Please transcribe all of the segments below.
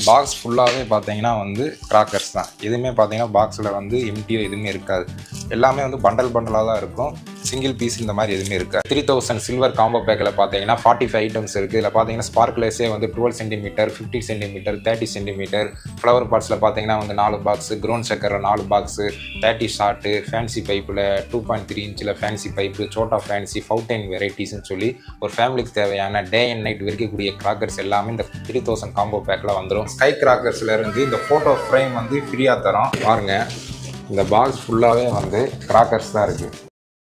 box ஃபுல்லாகவே பார்த்தீங்கன்னா வந்து கிராக்கர்ஸ் தான் எதுவுமே பார்த்தீங்கன்னா பாக்ஸில் வந்து எம்டியோ எதுவுமே இருக்காது எல்லாமே வந்து பண்டல் பண்டலாக தான் இருக்கும் சிங்கிள் பீஸ் இந்த மாதிரி எதுவுமே இருக்காது த்ரீ தௌசண்ட் சில்வர் காம்போ பேக்கில் பார்த்தீங்கன்னா ஃபார்ட்டி ஃபைவ் ஐட்டம்ஸ் இருக்குது இதில் பார்த்தீங்கன்னா ஸ்பார்க்லெஸே வந்து twelve centimetre fifty centimetre thirty centimetre flower பாட்ஸில் பார்த்தீங்கன்னா வந்து நாலு பாக்ஸ் க்ரோன் சக்கரை நாலு பாக்ஸு தேர்ட்டி ஷார்ட்டு ஃபேன்சி பைப்பில் டூ பாயிண்ட் த்ரீ இன்ச்சில் ஃபேன்சி பைப்பு சோட்டா ஃபேன்சி ஃபவுண்டைன் வெரைட்டிஸ்னு சொல்லி ஒரு ஃபேமிலிக்கு தேவையான டே அண்ட் நைட் விற்கக்கூடிய கிராக்கர்ஸ் எல்லாமே இந்த த்ரீ தௌசண்ட் காம்போ பேக்கில் வந்துடும் ஸ்கை கிராக்கர்ஸ்ல இருந்து இந்த ஃபோட்டோ ஃப்ரேம் வந்து ஃப்ரீயாக தரோம் பாருங்க இந்த பாக்ஸ் ஃபுல்லாகவே வந்து கிராக்கர்ஸ் தான் இருக்குது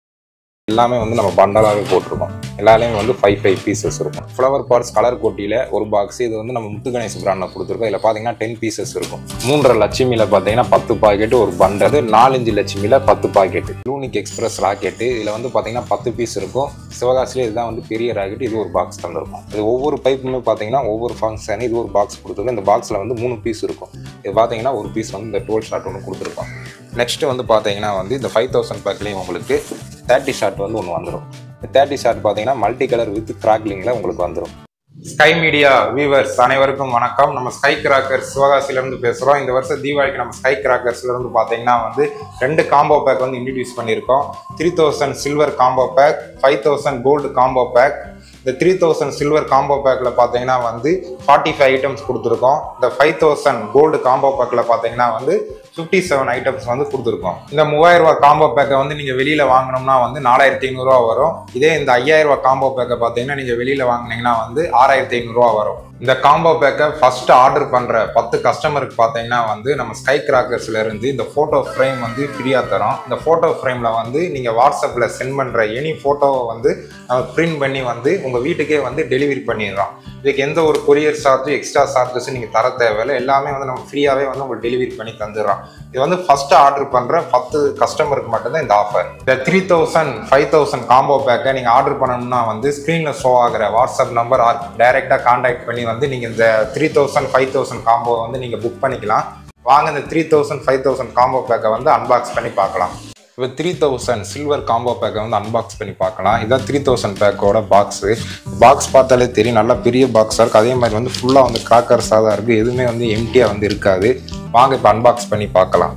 எல்லாமே வந்து நம்ம பண்டலாகவே போட்டிருக்கோம் எல்லாத்துலேயும் வந்து ஃபைவ் ஃபைவ் பீசஸ் இருக்கும் ஃப்ளவர் பார்ட்ஸ் கலர் கோட்டியில் ஒரு பாக்ஸ் இது வந்து நம்ம முத்து கணேஷ் பிராண்டில் கொடுத்துருக்கோம் இதில் பார்த்தீங்கன்னா டென் பீசஸ் இருக்கும் மூன்றரை லட்சுமியில் பார்த்தீங்கன்னா பத்து பாக்கெட் ஒரு பண்டது நாலஞ்சு லட்சுமியில் பத்து பாக்கெட் லூனிக் எக்ஸ்பிரஸ் ராக்கெட்டு இதில் வந்து பார்த்தீங்கன்னா பத்து பீஸ் இருக்கும் சிவகாசிலே இதுதான் வந்து பெரிய ராக்கெட் இது ஒரு பாக்ஸ் தந்திருக்கும் இது ஒவ்வொரு பைப்புமே பார்த்தீங்கன்னா ஒவ்வொரு ஃபங்க்ஷன் இது ஒரு பாக்ஸ் கொடுத்துருக்கோம் இந்த பாக்ஸில் வந்து மூணு பீஸ் இருக்கும் இது பார்த்தீங்கன்னா ஒரு பீஸ் வந்து இந்த டுவெல் ஷாட் ஒன்று கொடுத்துருக்கோம் நெக்ஸ்ட் வந்து பார்த்தீங்கன்னா வந்து இந்த ஃபைவ் தௌசண்ட் பேக்லேயும் உங்களுக்கு தேர்ட்டி ஷாட் வந்து ஒன்று வந்துடும் இந்த தேர்ட்டி ஷாட் பார்த்தீங்கன்னா மல்டி கலர் வித் கிராக்லிங்கில் உங்களுக்கு வந்துடும் ஸ்கை மீடியா வியூவர்ஸ் அனைவருக்கும் வணக்கம் நம்ம ஸ்கை கிராக்கர்ஸ் சிவகாசிலேருந்து பேசுகிறோம் இந்த வருஷம் தீபாவளிக்கு நம்ம ஸ்கை கிராக்கர்ஸ்லேருந்து பார்த்தீங்கன்னா வந்து ரெண்டு காம்போ பேக் வந்து இன்ட்ரடியூஸ் பண்ணியிருக்கோம் three thousand silver combo pack five thousand gold combo pack இந்த த்ரீ தௌசண்ட் சில்வர் காம்போ பேக்கில் பார்த்தீங்கன்னா வந்து ஃபார்ட்டி ஃபைவ் ஐட்டம்ஸ் கொடுத்துருக்கோம் இந்த ஃபைவ் தௌசண்ட் கோல்டு காம்போ பேக்கில் பார்த்தீங்கன்னா வந்து ஃபிஃப்டி செவன் ஐட்டம்ஸ் வந்து கொடுத்துருக்கோம் இந்த மூவாயிரம் ரூபாய் காம்போ பேக்கை வந்து நீங்கள் வெளியில் வாங்கினோம்னா வந்து நாலாயிரத்தி ஐநூறுரூவா வரும் இதே இந்த ஐயாயிரம் ரூபாய் காம்போ பேக்கை பார்த்தீங்கன்னா நீங்கள் வெளியில் வாங்கினீங்கன்னா வந்து ஆறாயிரத்தி ஐநூறுரூவா வரும் இந்த காம்போ பேக்கை ஃபர்ஸ்ட் ஆர்டர் பண்ணுற பத்து கஸ்டமருக்கு பார்த்தீங்கன்னா வந்து நம்ம ஸ்கை கிராக்கர்ஸ்ல இருந்து இந்த ஃபோட்டோ ஃப்ரேம் வந்து ஃப்ரீயாக தரோம் இந்த ஃபோட்டோ ஃப்ரேமில் வந்து நீங்கள் வாட்ஸ்அப்பில் சென்ட் பண்ணுற எனி ஃபோட்டோவை வந்து நம்ம பிரிண்ட் பண்ணி வந்து உங்கள் வீட்டுக்கே வந்து டெலிவரி பண்ணிடுறோம் இதுக்கு எந்த ஒரு கொரியர் சார்ஜ் எக்ஸ்ட்ரா சார்ஜஸ் நீங்கள் தர தேவையில்லை எல்லாமே வந்து நம்ம ஃப்ரீயாகவே வந்து உங்களுக்கு டெலிவரி பண்ணி தந்துடுறோம் இது வந்து ஃபர்ஸ்ட் ஆர்டர் பண்ணுற பத்து கஸ்டமருக்கு மட்டும்தான் இந்த ஆஃபர் இந்த three thousand five thousand combo பேக்கை நீங்கள் ஆர்டர் பண்ணணும்னா வந்து ஸ்க்ரீனில் ஷோ ஆகிற வாட்ஸ்அப் நம்பர் ஆர் டைரெக்டாக கான்டாக்ட் பண்ணி வந்து நீங்கள் இந்த three thousand five thousand combo வந்து நீங்கள் புக் பண்ணிக்கலாம் வாங்க இந்த three thousand five thousand combo பேக்கை வந்து அன்பாக்ஸ் பண்ணி பார்க்கலாம் இப்போ த்ரீ தௌசண்ட் சில்வர் காம்போ பேக்கை வந்து அன்பாக்ஸ் பண்ணி பார்க்கலாம் இதான் த்ரீ தௌசண்ட் பேக்கோட பாக்ஸு பாக்ஸ் பார்த்தாலே தெரியும் நல்லா பெரிய பாக்ஸாக இருக்குது அதே மாதிரி வந்து ஃபுல்லாக வந்து கிராக்கர்ஸாக தான் இருக்குது எதுவுமே வந்து எம்டியாக வந்து இருக்காது வாங்க இப்போ அன்பாக்ஸ் பண்ணி பார்க்கலாம்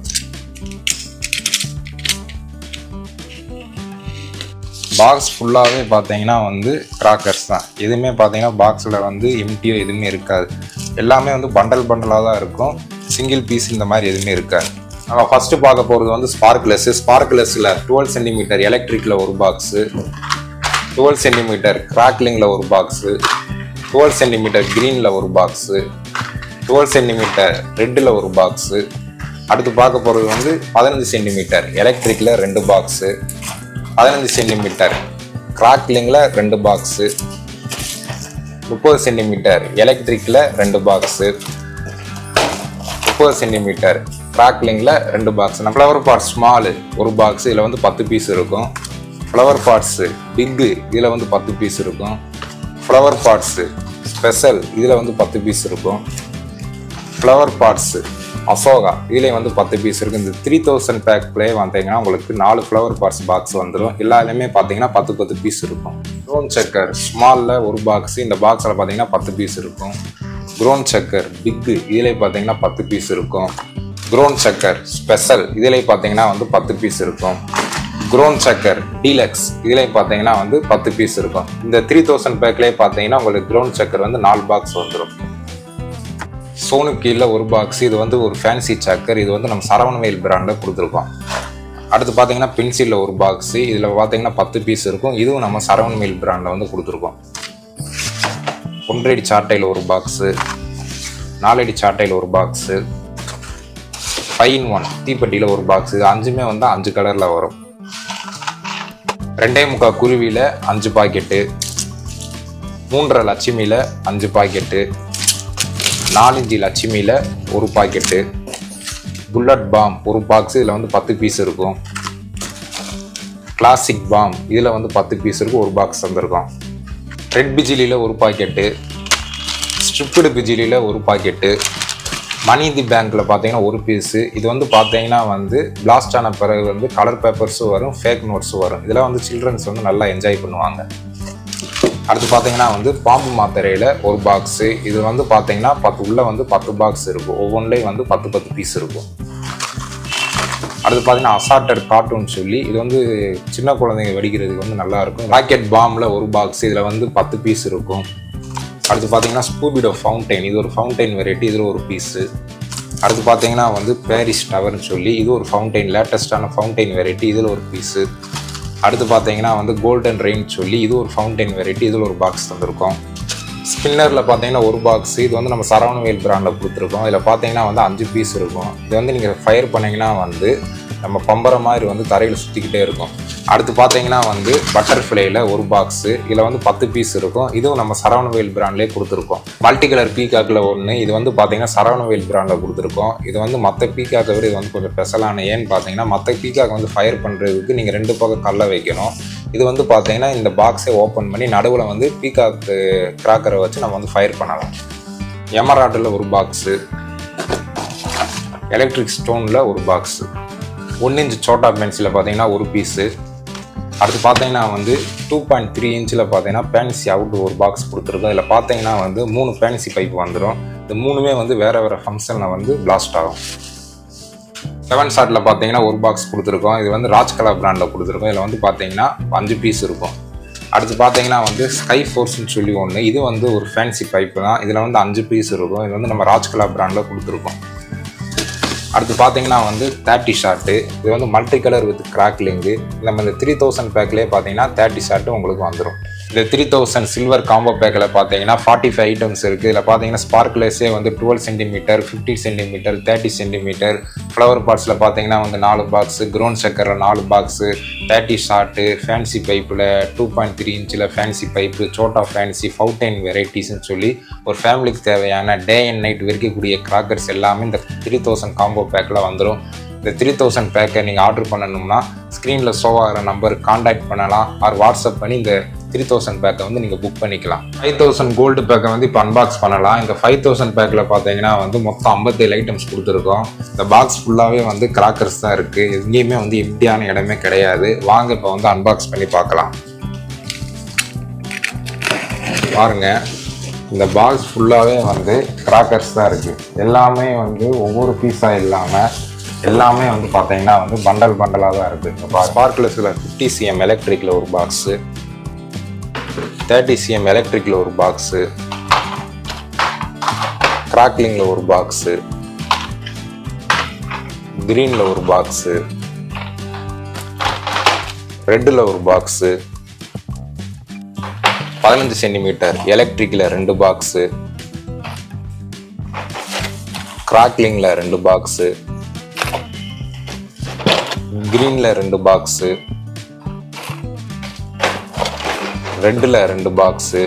பாக்ஸ் ஃபுல்லாகவே பார்த்தீங்கன்னா வந்து கிராக்கர்ஸ் தான் எதுவுமே பார்த்தீங்கன்னா பாக்ஸில் வந்து எம்டியோ எதுவுமே இருக்காது எல்லாமே வந்து பண்டல் பண்டலாக தான் இருக்கும் சிங்கிள் பீஸ் இந்த மாதிரி எதுவுமே இருக்காது நம்ம ஃபஸ்ட்டு பார்க்க போகிறது வந்து ஸ்பார்க்லெஸ் ஸ்பார்க்லெஸ்ஸில் டுவெல் சென்டிமீட்டர் எலக்ட்ரிக்கில் ஒரு பாக்ஸு டுவெல் சென்டிமீட்டர் கிராக்லிங்கில் ஒரு பாக்ஸு டுவெல் சென்டிமீட்டர் க்ரீனில் ஒரு பாக்ஸு டுவெல் சென்டிமீட்டர் ரெட்டில் ஒரு பாக்ஸு அடுத்து பார்க்க போகிறது வந்து பதினஞ்சு சென்டிமீட்டர் எலக்ட்ரிக்கில் ரெண்டு பாக்ஸு பதினஞ்சு சென்டிமீட்டர் கிராக்லிங்கில் ரெண்டு பாக்ஸு முப்பது சென்டிமீட்டர் எலக்ட்ரிக்கில் ரெண்டு பாக்ஸு முப்பது சென்டிமீட்டர் கிராக்லிங்கில் ரெண்டு பாக்ஸ் ஃப்ளவர் பாட் ஸ்மாலு ஒரு பாக்ஸ் இதில் வந்து பத்து பீஸ் இருக்கும் ஃப்ளவர் பாட்ஸு பிக்கு இதில் வந்து பத்து பீஸ் இருக்கும் ஃப்ளவர் பாட்ஸு ஸ்பெஷல் இதில் வந்து பத்து பீஸ் இருக்கும் ஃப்ளவர் பாட்ஸு அசோகா இதுலேயும் வந்து பத்து பீஸ் இருக்குது இந்த த்ரீ தௌசண்ட் பேக்லேயே வந்தீங்கன்னா உங்களுக்கு நாலு ஃப்ளவர் பார்ட்ஸ் பாக்ஸ் வந்துடும் எல்லாத்துலேயுமே பார்த்தீங்கன்னா பத்து பத்து பீஸ் இருக்கும் க்ரோன் சக்கர் ஸ்மாலில் ஒரு பாக்ஸ் இந்த பாக்ஸில் பார்த்தீங்கன்னா பத்து பீஸ் இருக்கும் க்ரோன் சக்கர் பிக்கு இதிலே பார்த்தீங்கன்னா பத்து பீஸ் இருக்கும் க்ரோன் சக்கர் ஸ்பெஷல் இதிலே பார்த்தீங்கன்னா வந்து பத்து பீஸ் இருக்கும் க்ரோன் சக்கர் டீலக்ஸ் இதுலேயும் பார்த்தீங்கன்னா வந்து பத்து பீஸ் இருக்கும் இந்த த்ரீ தௌசண்ட் பேக்லேயே பார்த்தீங்கன்னா உங்களுக்கு க்ரோன் சக்கர் வந்து நாலு பாக்ஸ் வந்துடும் சோனு கீழே ஒரு பாக்ஸ் இது வந்து ஒரு ஃபேன்சி சக்கர் இது வந்து நம்ம சரவணவேல் பிராண்டில் கொடுத்துருக்கோம் அடுத்து பார்த்தீங்கன்னா பென்சிலில் ஒரு பாக்ஸு இதில் பார்த்தீங்கன்னா பத்து பீஸ் இருக்கும் இதுவும் நம்ம சரவணவேல் பிராண்டில் வந்து கொடுத்துருக்கோம் ஒன்றடி சாட்டையில் ஒரு பாக்ஸு நாலடி சாட்டையில் ஒரு பாக்ஸு ஃபைன் ஒன் தீப்பெட்டியில் ஒரு பாக்ஸ் இது அஞ்சுமே வந்து அஞ்சு கலரில் வரும் ரெண்டே முக்கால் குருவியில் அஞ்சு பாக்கெட்டு மூன்றரை லட்சுமியில் அஞ்சு பாக்கெட்டு நாலஞ்சு லட்சுமியில் ஒரு பாக்கெட்டு புல்லட் பாம் ஒரு பாக்ஸ் இதில் வந்து பத்து பீஸ் இருக்கும் கிளாசிக் பாம் இதில் வந்து பத்து பீஸ் இருக்கும் ஒரு பாக்ஸ் தந்திருக்கோம் ரெட் பிஜிலியில் ஒரு பாக்கெட்டு ஸ்ட்ரிப்டு பிஜிலியில் ஒரு பாக்கெட்டு மணி தி பேங்க்கில் பார்த்தீங்கன்னா ஒரு பீஸு இது வந்து பார்த்தீங்கன்னா வந்து பிளாஸ்ட் ஆன பிறகு வந்து கலர் பேப்பர்ஸும் வரும் ஃபேக் நோட்ஸும் வரும் இதெல்லாம் வந்து சில்ட்ரன்ஸ் வந்து நல்லா என்ஜாய் பண்ணுவாங்க அடுத்து பார்த்தீங்கன்னா வந்து பாம்பு மாத்திரையில் ஒரு பாக்ஸு இது வந்து பார்த்தீங்கன்னா பத்து உள்ள வந்து பத்து பாக்ஸ் இருக்கும் ஒவ்வொன்றிலையும் வந்து பத்து பத்து பீஸ் இருக்கும் அடுத்து பார்த்தீங்கன்னா அசார்டட் கார்ட்டூன் சொல்லி இது வந்து சின்ன குழந்தைங்க வெடிக்கிறதுக்கு வந்து நல்லா இருக்கும் ராக்கெட் பாம்பில் ஒரு பாக்ஸ் இதில் வந்து பத்து பீஸ் இருக்கும் அடுத்து பார்த்தீங்கன்னா ஸ்பூபிடோ ஃபவுண்டைன் இது ஒரு ஃபவுண்டைன் வெரைட்டி இதில் ஒரு பீஸு அடுத்து பார்த்தீங்கன்னா வந்து பேரிஸ் டவர்னு சொல்லி இது ஒரு ஃபவுண்டைன் லேட்டஸ்டான ஃபவுண்டைன் வெரைட்டி இதில் ஒரு பீஸு அடுத்து பார்த்தீங்கன்னா வந்து கோல்டன் ரெயின் சொல்லி இது ஒரு ஃபவுண்டைன் வெரைட்டி இதில் ஒரு பாக்ஸ் தந்திருக்கோம் ஸ்பின்னரில் பார்த்தீங்கன்னா ஒரு பாக்ஸ் இது வந்து நம்ம சரவணவேல் பிராண்டில் கொடுத்துருக்கோம் இதில் பார்த்தீங்கன்னா வந்து அஞ்சு பீஸ் இருக்கும் இது வந்து நீங்கள் ஃபயர் பண்ணிங்கன்னா வந்து நம்ம பம்பர மாதிரி வந்து தரையில் சுற்றிக்கிட்டே இருக்கும் அடுத்து பார்த்தீங்கன்னா வந்து பட்டர்ஃப்ளைல ஒரு பாக்ஸு இதில் வந்து பத்து பீஸ் இருக்கும் இதுவும் நம்ம சரவணவேல் பிராண்ட்லேயே கொடுத்துருக்கோம் மல்டி கலர் பீகாக்கில் ஒன்று இது வந்து பார்த்தீங்கன்னா சரவணவேல் பிராண்டில் கொடுத்துருக்கோம் இது வந்து மற்ற பீகாக்கை விட இது வந்து கொஞ்சம் ஸ்பெஷலான ஏன்னு பார்த்தீங்கன்னா மற்ற பீகாக் வந்து ஃபயர் பண்ணுறதுக்கு நீங்கள் ரெண்டு பக்கம் கல்லை வைக்கணும் இது வந்து பார்த்தீங்கன்னா இந்த பாக்ஸை ஓப்பன் பண்ணி நடுவில் வந்து பீகாக் கிராக்கரை வச்சு நம்ம வந்து ஃபயர் பண்ணலாம் எமராட்டில் ஒரு பாக்ஸு எலக்ட்ரிக் ஸ்டோனில் ஒரு பாக்ஸு ஒன் இன்ச் சோட்டா பென்சிலில் பார்த்தீங்கன்னா ஒரு பீஸு அடுத்து பார்த்தீங்கன்னா வந்து டூ பாயிண்ட் த்ரீ இன்ச்சில் பார்த்தீங்கன்னா பேன்சி அவுட் ஒரு பாக்ஸ் கொடுத்துருக்கோம் இதில் பார்த்தீங்கன்னா வந்து மூணு பேன்சி பைப் வந்துடும் இந்த மூணுமே வந்து வேறு வேறு ஃபங்க்ஷனில் வந்து பிளாஸ்ட் ஆகும் செவன் ஷாட்டில் பார்த்தீங்கன்னா ஒரு பாக்ஸ் கொடுத்துருக்கோம் இது வந்து ராஜ்கலா பிராண்டில் கொடுத்துருக்கோம் இதில் வந்து பார்த்தீங்கன்னா அஞ்சு பீஸ் இருக்கும் அடுத்து பார்த்தீங்கன்னா வந்து ஸ்கை ஃபோர்ஸ்னு சொல்லி ஒன்று இது வந்து ஒரு ஃபேன்சி பைப்பு தான் இதில் வந்து அஞ்சு பீஸ் இருக்கும் இது வந்து நம்ம ராஜ்கலா பிராண்டில் கொடுத்துருக்கோம் அடுத்து பார்த்தீங்கன்னா வந்து தேர்ட்டி ஷார்ட்டு இது வந்து மல்டி கலர் வித் கிராக்லிங்கு நம்ம இந்த த்ரீ தௌசண்ட் பேக்லேயே பார்த்தீங்கன்னா தேர்ட்டி ஷார்ட்டு உங்களுக்கு வந்துடும் இந்த த்ரீ தௌசண்ட் சில்வர் காம்போ பேக்கில் பார்த்தீங்கன்னா ஃபார்ட்டி ஃபைவ் ஐட்டம்ஸ் இருக்குது இதில் பார்த்தீங்கன்னா ஸ்பார்க்லெஸ்ஸே வந்து twelve centimetre fifty centimetre thirty centimetre flower பார்ட்ஸில் பார்த்தீங்கன்னா வந்து நாலு பாக்ஸு க்ரோன் சக்கரில் நாலு பாக்ஸு தேர்ட்டி ஷார்ட்டு ஃபேன்சி பைப்பில் டூ பாயிண்ட் த்ரீ இன்ச்சில் ஃபேன்சி பைப்பு சோட்டா ஃபேன்சி ஃபவுண்டைன் வெரைட்டிஸ்னு சொல்லி ஒரு ஃபேமிலிக்கு தேவையான டே அண்ட் நைட் வெடிக்கக்கூடிய கிராக்கர்ஸ் எல்லாமே இந்த த்ரீ தௌசண்ட் காம்போ பேக்கில் வந்துடும் இந்த த்ரீ தௌசண்ட் பேக்கை நீங்கள் ஆர்டர் பண்ணணும்னா ஸ்க்ரீனில் ஷோ ஆகிற நம்பருக்கு காண்டாக்ட் பண்ணலாம் ஆர் வாட்ஸ்அப் பண்ணி இந்த த்ரீ தௌசண்ட் பேக்கை வந்து நீங்கள் புக் பண்ணிக்கலாம் ஃபைவ் தௌசண்ட் கோல்டு பேக்கை வந்து இப்போ அன்பாக்ஸ் பண்ணலாம் இந்த ஃபைவ் தௌசண்ட் பேக்கில் பார்த்தீங்கன்னா வந்து மொத்தம் ஐம்பத்தேழு ஐட்டம்ஸ் கொடுத்துருக்கோம் இந்த பாக்ஸ் ஃபுல்லாகவே வந்து கிராக்கர்ஸ் தான் இருக்குது எங்கேயுமே வந்து எம்டியான இடமே கிடையாது வாங்க இப்போ வந்து அன்பாக்ஸ் பண்ணி பார்க்கலாம் பாருங்க இந்த பாக்ஸ் ஃபுல்லாகவே வந்து கிராக்கர்ஸ் தான் இருக்குது எல்லாமே வந்து ஒவ்வொரு பீஸாக இல்லாமல் எல்லாமே வந்து பார்த்தீங்கன்னா வந்து பண்டல் பண்டலாக தான் இருக்குது இப்போ ஸ்பார்க்லஸில் ஃபிஃப்டி சிஎம் எலக்ட்ரிக்கில் ஒரு பாக்ஸு தேர்ட்டி சிஎம் எலக்ட்ரிக்கில் ஒரு பாக்ஸு கிராக்லிங்கில் ஒரு பாக்ஸு க்ரீனில் ஒரு பாக்ஸு ரெட்டில் ஒரு பாக்ஸு பதினஞ்சு சென்டிமீட்டர் எலக்ட்ரிக்கில் ரெண்டு பாக்ஸு கிராக்லிங்கில் ரெண்டு பாக்ஸு க்ரீனில் ரெண்டு பாக்ஸு ரெட்டில் ரெண்டு பாக்ஸு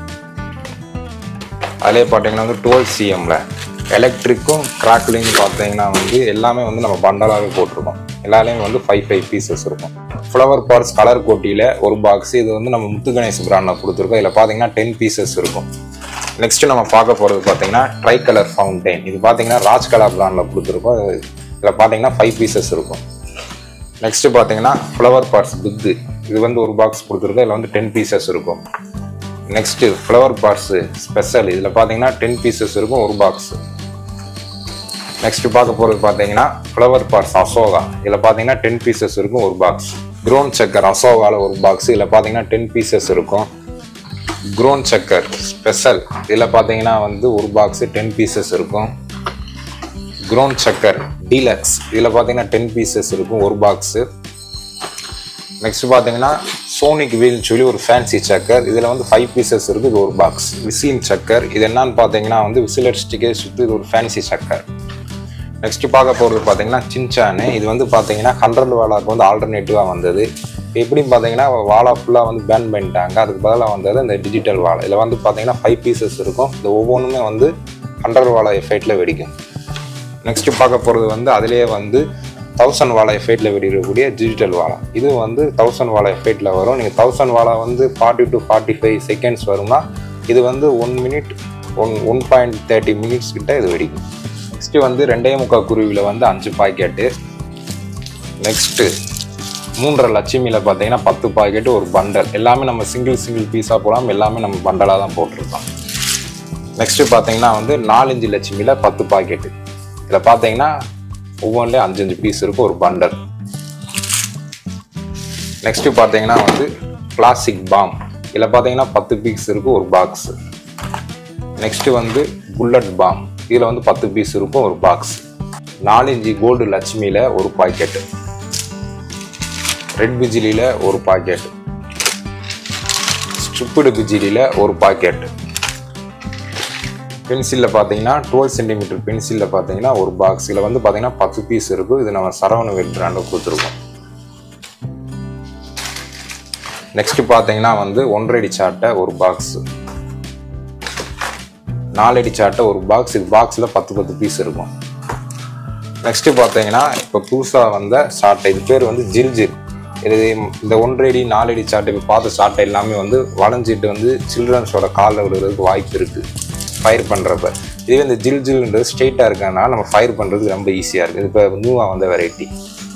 அதிலே பார்த்தீங்கன்னா வந்து டுவெல் சிஎம்மில் எலக்ட்ரிக்கும் கிராக்லிங் பார்த்தீங்கன்னா வந்து எல்லாமே வந்து நம்ம பண்டலாகவே போட்டிருக்கோம் எல்லாத்துலேயும் வந்து ஃபைவ் ஃபைவ் பீசஸ் இருக்கும் ஃப்ளவர் பார்ட்ஸ் கலர் கோட்டியில் ஒரு பாக்ஸ் இது வந்து நம்ம முத்து கணேஷ் பிராண்டில் கொடுத்துருக்கோம் இதில் பார்த்தீங்கன்னா டென் பீசஸ் இருக்கும் நெக்ஸ்ட் நம்ம பார்க்க போகிறது பார்த்தீங்கன்னா ட்ரை கலர் ஃபவுண்டைன் இது பார்த்தீங்கன்னா ராஜ் கலர் பிராண்டில் கொடுத்துருக்கோம் இதில் பார்த்தீங்கன்னா ஃபைவ் பீசஸ் இருக்கும் நெக்ஸ்ட் பார்த்தீங்கன்னா ஃப்ளவர் பார்ட்ஸ் பிக்கு இது வந்து ஒரு பாக்ஸ் கொடுத்துருக்கோம் இதில் வந்து டென் பீசஸ் இருக்கும் நெக்ஸ்ட்டு ஃப்ளவர் பார்ட்ஸு ஸ்பெஷல் இதில் பார்த்தீங்கன்னா டென் பீசஸ் இருக்கும் ஒரு பாக்ஸ் நெக்ஸ்ட் பார்க்க போகிறது பார்த்தீங்கன்னா ஃப்ளவர் பார்ட்ஸ் அசோகா இதில் பார்த்தீங்கன்னா டென் பீசஸ் இருக்கும் ஒரு பாக்ஸ் க்ரோன் சக்கர் அசோகாவில் ஒரு பாக்ஸ் இதில் பார்த்தீங்கன்னா டென் பீசஸ் இருக்கும் க்ரோன் சக்கர் ஸ்பெஷல் இதில் பார்த்தீங்கன்னா வந்து ஒரு பாக்ஸு டென் பீசஸ் இருக்கும் க்ரோன் சக்கர் டீலக்ஸ் இதில் பார்த்தீங்கன்னா டென் பீசஸ் இருக்கும் ஒரு பாக்ஸு நெக்ஸ்ட் பார்த்தீங்கன்னா சோனிக் வீல்னு சொல்லி ஒரு ஃபேன்சி சக்கர் இதில் வந்து ஃபைவ் பீசஸ் இருக்குது இது ஒரு பாக்ஸ் விசிலின் சக்கர் இது என்னன்னு பார்த்தீங்கன்னா வந்து விசிலர் ஸ்டிக்கே சுற்றி இது ஒரு ஃபேன்சி சக்கர் நெக்ஸ்ட் பார்க்க போகிறது பார்த்தீங்கன்னா சின்சானு இது வந்து பார்த்தீங்கன்னா ஹண்ட்ரட் வாலாக்கு வந்து ஆல்டர்னேட்டிவாக வந்தது இப்போ எப்படின்னு பார்த்தீங்கன்னா வாலா ஃபுல்லாக வந்து பேன் பண்ணிட்டாங்க அதுக்கு பதிலாக வந்தது இந்த டிஜிட்டல் வாழை இதில் வந்து பார்த்தீங்கன்னா ஃபைவ் பீசஸ் இருக்கும் இந்த ஒவ்வொன்றுமே வந்து ஹண்ட்ரட் வாலா எஃபெக்டில் வெடிக்கும் நெக்ஸ்ட் பார்க்க போகிறது வந்து அதிலேயே வந்து தௌசண்ட் வாழை எஃபெக்டில் வெடிக்கக்கூடிய டிஜிட்டல் வாழை இது வந்து தௌசண்ட் வாழை எஃபெக்டில் வரும் நீங்கள் தௌசண்ட் வாழை வந்து forty to forty five seconds வரும்னா இது வந்து one minute one one point thirty minutes கிட்ட இது வெடிக்கும் நெக்ஸ்ட்டு வந்து ரெண்டே முக்கால் குருவியில் வந்து அஞ்சு பாக்கெட்டு நெக்ஸ்ட்டு மூன்றரை லட்சுமியில் பார்த்தீங்கன்னா பத்து பாக்கெட்டு ஒரு பண்டல் எல்லாமே நம்ம சிங்கிள் சிங்கிள் பீஸாக போடாமல் எல்லாமே நம்ம பண்டலாக தான் போட்டிருக்கோம் நெக்ஸ்ட்டு பார்த்தீங்கன்னா வந்து நாலஞ்சு லட்சுமியில் பத்து பாக்கெட்டு இதில் பார்த்தீங்கன்னா ஒவ்வொன்றிலையும் அஞ்சு அஞ்சு பீஸ் இருக்கும் ஒரு பண்டல் நெக்ஸ்ட்டு பார்த்தீங்கன்னா வந்து கிளாசிக் பாம் இதில் பார்த்தீங்கன்னா பத்து பீஸ் இருக்கும் ஒரு பாக்ஸ் நெக்ஸ்ட்டு வந்து புல்லட் பாம் இதில் வந்து பத்து பீஸ் இருக்கும் ஒரு பாக்ஸ் நாலஞ்சு கோல்டு லட்சுமியில் ஒரு பாக்கெட்டு ரெட் பிஜிலியில் ஒரு பாக்கெட் ஸ்ட்ரிப்புடு பிஜிலியில் ஒரு பாக்கெட் பென்சிலில் பார்த்தீங்கன்னா டுவெல் சென்டிமீட்டர் பென்சிலில் பார்த்தீங்கன்னா ஒரு பாக்ஸ் இதில் வந்து பார்த்தீங்கன்னா பத்து பீஸ் இருக்கும் இது நம்ம சரவணவேல் பிராண்டில் கொடுத்துருக்கோம் நெக்ஸ்ட் பார்த்தீங்கன்னா வந்து ஒன்றரை சாட்டை ஒரு பாக்ஸ் நாலடி சாட்டை ஒரு பாக்ஸ் இது பாக்ஸில் பத்து பத்து பீஸ் இருக்கும் நெக்ஸ்ட் பார்த்தீங்கன்னா இப்போ புதுசாக வந்த சாட்டை இது பேர் வந்து ஜில் ஜில் இது இந்த ஒன்றரை நாலடி சாட்டை இப்போ பார்த்த சாட்டை எல்லாமே வந்து வளைஞ்சிட்டு வந்து சில்ட்ரன்ஸோட காலில் விழுறதுக்கு வாய்ப்பு இருக்குது ஃபயர் பண்ணுறப்ப இதுவே இந்த ஜில் ஜில்ன்றது ஸ்ட்ரெயிட்டாக இருக்கறனால நம்ம ஃபயர் பண்ணுறதுக்கு ரொம்ப ஈஸியாக இருக்குது இப்போ நியூவாக வந்த வெரைட்டி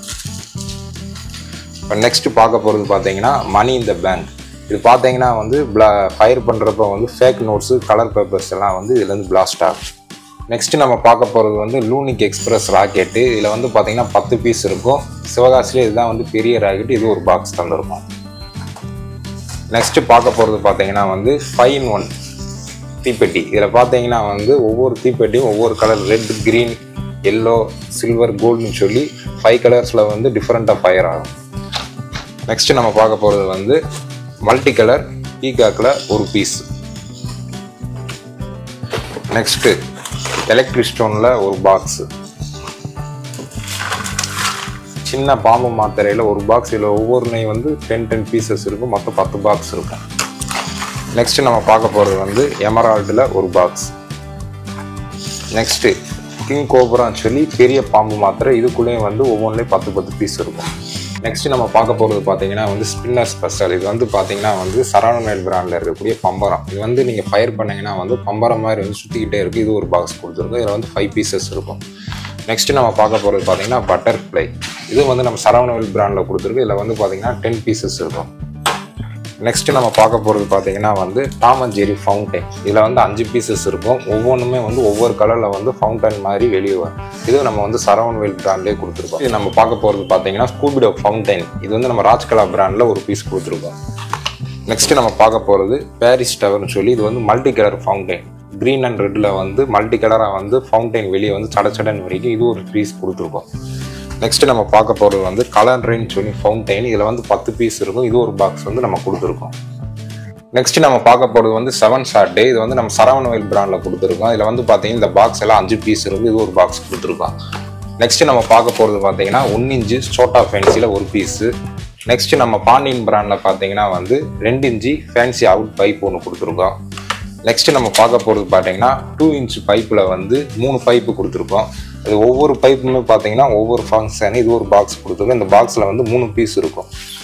இப்போ நெக்ஸ்ட் பார்க்க போகிறது பார்த்தீங்கன்னா மணி இந்த பேங்க் இது பார்த்தீங்கன்னா வந்து பிளா ஃபயர் பண்ணுறப்ப வந்து ஃபேக் நோட்ஸு கலர் பேப்பர்ஸ் எல்லாம் வந்து இதுலேருந்து பிளாஸ்ட் ஆகும் நெக்ஸ்ட் நம்ம பார்க்க போகிறது வந்து லூனிக் எக்ஸ்பிரஸ் ராக்கெட்டு இதில் வந்து பார்த்தீங்கன்னா பத்து பீஸ் இருக்கும் சிவகாசிலே இதுதான் வந்து பெரிய ராக்கெட் இது ஒரு பாக்ஸ் தந்துருக்கும் நெக்ஸ்ட் பார்க்க போகிறது பார்த்தீங்கன்னா வந்து ஃபைவ் இன் ஒன் தீப்பெட்டி இதில் பார்த்தீங்கன்னா வந்து ஒவ்வொரு தீப்பெட்டியும் ஒவ்வொரு colour red green yellow silver கோல்டுன்னு சொல்லி ஃபைவ் கலர்ஸில் வந்து டிஃப்ரெண்ட்டாக ஃபயர் ஆகும் நெக்ஸ்ட் நம்ம பார்க்க போகிறது வந்து மல்டி கலர் பீகாக்கில் ஒரு பீஸ் நெக்ஸ்ட்டு எலக்ட்ரிக் ஸ்டோனில் ஒரு பாக்ஸு சின்ன பாம்பு மாத்திரையில் ஒரு பாக்ஸ் இதில் ஒவ்வொரு நெய் வந்து டென் டென் பீசஸ் இருக்கும் மொத்தம் பத்து பாக்ஸ் இருக்கும் நெக்ஸ்ட் நம்ம பார்க்க போகிறது வந்து எமரால்டில் ஒரு பாக்ஸ் நெக்ஸ்ட்டு கிங் கோபுரான்னு சொல்லி பெரிய பாம்பு மாத்திரை இதுக்குள்ளேயும் வந்து ஒவ்வொன்றிலையும் பத்து பத்து பீஸ் இருக்கும் நெக்ஸ்ட் நம்ம பார்க்க போகிறது பார்த்தீங்கன்னா வந்து ஸ்பின்னர் ஸ்பெஷல் இது வந்து பார்த்தீங்கன்னா வந்து சரவணமேல் பிராண்டில் இருக்கக்கூடிய பம்பரம் இது வந்து நீங்கள் ஃபயர் பண்ணீங்கன்னா வந்து பம்பரம் மாதிரி வந்து சுற்றிக்கிட்டே இருக்குது இது ஒரு பாக்ஸ் கொடுத்துருக்கும் இதில் வந்து ஃபைவ் பீசஸ் இருக்கும் நெக்ஸ்ட் நம்ம பார்க்க போகிறது பார்த்தீங்கன்னா பட்டர்ஃப்ளை இது வந்து நம்ம சரவணவேல் பிராண்டில் கொடுத்துருக்கு இதில் வந்து பார்த்தீங்கன்னா டென் பீசஸ் இருக்கும் நெக்ஸ்ட் நம்ம பார்க்க போகிறது பார்த்தீங்கன்னா வந்து டாம் அண்ட் ஜெரி ஃபவுண்டைன் இதில் வந்து அஞ்சு பீசஸ் இருக்கும் ஒவ்வொன்றுமே வந்து ஒவ்வொரு கலரில் வந்து ஃபவுண்டைன் மாதிரி வெளியே வரும் இது நம்ம வந்து சரவணவேல் பிராண்ட்லேயே கொடுத்துருக்கோம் இது நம்ம பார்க்க போகிறது பார்த்தீங்கன்னா ஸ்கூபிடோ ஃபவுண்டைன் இது வந்து நம்ம ராஜ்கலா பிராண்டில் ஒரு பீஸ் கொடுத்துருக்கோம் நெக்ஸ்ட் நம்ம பார்க்க போகிறது பாரிஸ் டவர்னு சொல்லி இது வந்து multi colour fountain green and ரெட்டில் வந்து மல்டி கலராக வந்து ஃபவுண்டைன் வெளியே வந்து சட சடன் வரைக்கும் இது ஒரு பீஸ் கொடுத்துருக்கோம் நெக்ஸ்ட் நம்ம பார்க்க போகிறது வந்து கலர்ன்னு சொல்லி ஃபவுண்டைன் இதில் வந்து பத்து பீஸ் இருக்கும் இது ஒரு பாக்ஸ் வந்து நம்ம கொடுத்துருக்கோம் நெக்ஸ்ட் நம்ம பார்க்க போகிறது வந்து செவன் ஷார்ட் இது வந்து நம்ம சரவணவேல் பிராண்டில் கொடுத்துருக்கோம் இதில் வந்து பார்த்தீங்கன்னா இந்த பாக்ஸ் எல்லாம் அஞ்சு பீஸ் இருக்கும் இது ஒரு பாக்ஸ் கொடுத்துருக்கோம் நெக்ஸ்ட் நம்ம பார்க்க போகிறது பார்த்தீங்கன்னா ஒன் இன்ச்சு சோட்டா ஃபேன்சியில் ஒரு பீஸு நெக்ஸ்ட் நம்ம பாண்டியன் பிராண்டில் பார்த்தீங்கன்னா வந்து ரெண்டு இன்ச்சு ஃபேன்சி அவுட் பைப் ஒன்று கொடுத்துருக்கோம் நெக்ஸ்ட் நம்ம பார்க்க போகிறது பார்த்தீங்கன்னா டூ இன்ச் பைப்பில் வந்து மூணு பைப்பு கொடுத்துருக்கோம் அது ஒவ்வொரு பைப்புமே பார்த்தீங்கன்னா ஒவ்வொரு ஃபங்க்ஷன் இது ஒரு பாக்ஸ் கொடுத்துருக்கோம் இந்த பாக்ஸில் வந்து மூணு பீஸ் இருக்கும்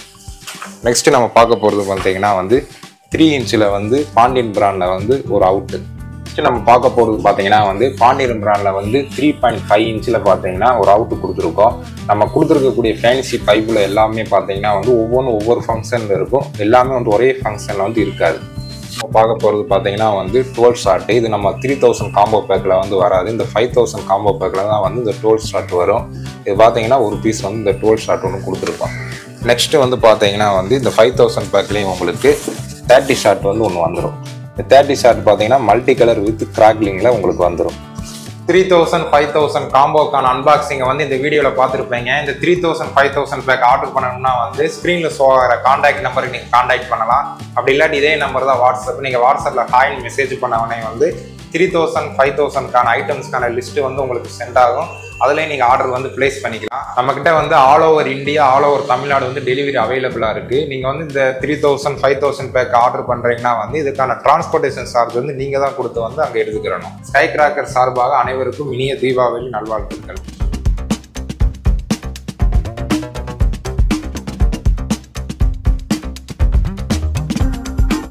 நெக்ஸ்ட் நம்ம பார்க்க போகிறது பார்த்தீங்கன்னா வந்து த்ரீ இன்ச்சில் வந்து பாண்டியன் பிராண்டில் வந்து ஒரு அவுட்டு நெக்ஸ்ட் நம்ம பார்க்க போகிறது பார்த்தீங்கன்னா வந்து பாண்டியன் பிராண்டில் வந்து த்ரீ பாயிண்ட் ஃபைவ் இன்ச்சில் பார்த்தீங்கன்னா ஒரு அவுட்டு கொடுத்துருக்கோம் நம்ம கொடுத்துருக்கக்கூடிய ஃபேன்சி பைப்பில் எல்லாமே பார்த்தீங்கன்னா வந்து ஒவ்வொன்றும் ஒவ்வொரு ஃபங்க்ஷனில் இருக்கும் எல்லாமே வந்து ஒரே ஃபங்க்ஷனில் வந்து இருக்காது நம்ம பார்க்க போகிறது பார்த்தீங்கன்னா வந்து டுவெல் ஷார்ட் இது நம்ம த்ரீ தௌசண்ட் காம்போ பேக்கில் வந்து வராது இந்த ஃபைவ் தௌசண்ட் காம்போ பேக்கில் தான் வந்து இந்த டுவெல் ஷார்ட் வரும் இது பார்த்தீங்கன்னா ஒரு பீஸ் வந்து இந்த டுவெல் ஷார்ட் ஒன்று கொடுத்துருக்கோம் நெக்ஸ்ட்டு வந்து பார்த்தீங்கன்னா வந்து இந்த ஃபைவ் தௌசண்ட் பேக்லேயும் உங்களுக்கு தேர்ட்டி ஷார்ட் வந்து ஒன்று வந்துடும் இந்த தேர்ட்டி ஷார்ட் பார்த்தீங்கன்னா மல்டி கலர் வித் கிராக்லிங்கில் உங்களுக்கு வந்துடும் த்ரீ தௌசண்ட் ஃபைவ் தௌசண்ட் காம்போக்கான அன்பாக்சிங்கை வந்து இந்த வீடியோவில் பார்த்துருப்பீங்க இந்த three thousand five thousand pack order பண்ணணும்னா வந்து ஸ்க்ரீனில் ஷோ ஆகிற காண்டாக்ட் நம்பருக்கு நீங்கள் காண்டாக்ட் பண்ணலாம் அப்படி இல்லாட்டி இதே நம்பர் தான் வாட்ஸ்அப் நீங்கள் வாட்ஸ்அப்பில் ஹாய்னு மெசேஜ் பண்ண உடனே வந்து த்ரீ தௌசண்ட் ஃபைவ் தௌசண்ட்கான ஐட்டம்ஸ்க்கான லிஸ்ட்டு வந்து உங்களுக்கு சென்ட் ஆகும் அதுலேயே நீங்கள் ஆர்டர் வந்து ப்ளேஸ் பண்ணிக்கலாம் நம்மக்கிட்ட வந்து all over India all over Tamil Nadu வந்து டெலிவரி அவைலபிளாக இருக்குது நீங்கள் வந்து இந்த three thousand five thousand pack order பண்ணுறீங்கன்னா வந்து இதுக்கான டிரான்ஸ்போர்ட்டேஷன் சார்ஜ் வந்து நீங்கள் தான் கொடுத்து வந்து அங்கே எடுத்துக்கிறணும் ஸ்கை கிராக்கர் சார்பாக அனைவருக்கும் இனிய தீபாவளி நல்வாழ்த்துக்கள்